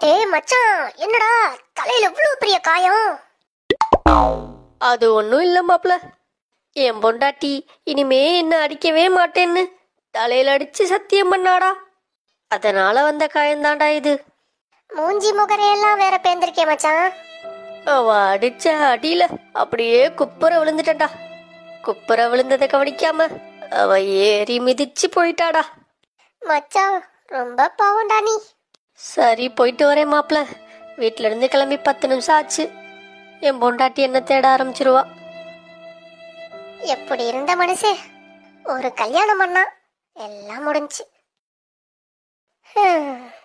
டேய் மச்சான் என்னடா தலையில இவ்வளவு பெரிய காயம் அது ஒன்றும் இல்லை மாப்ள என் பொண்டாட்டி இனிமே என்ன அடிக்கவே மாட்டேன்னு தலையில அடிச்சு சத்தியம் பண்ணாடா அதனால வந்த காயந்தாண்டா இது மூஞ்சி முகரையெல்லாம் வேற பேந்திருக்கே மச்சான் அவ அடிச்ச அடியில அப்படியே குப்புற விழுந்துட்டா குப்புற விழுந்ததை கவனிக்காம அவ ஏறி மிதிச்சு போயிட்டாடா மச்சான் ரொம்ப பாவம்டா நீ சரி போயிட்டு வரேன் மாப்ள வீட்ல இருந்து கிளம்பி பத்து நிமிஷம் ஆச்சு என் பொண்டாட்டி என்ன தேட ஆரம்பிச்சிருவா எப்படி இருந்த மனுஷே ஒரு கல்யாணம் பண்ணா எல்லாம் முடிஞ்சு ஹம்.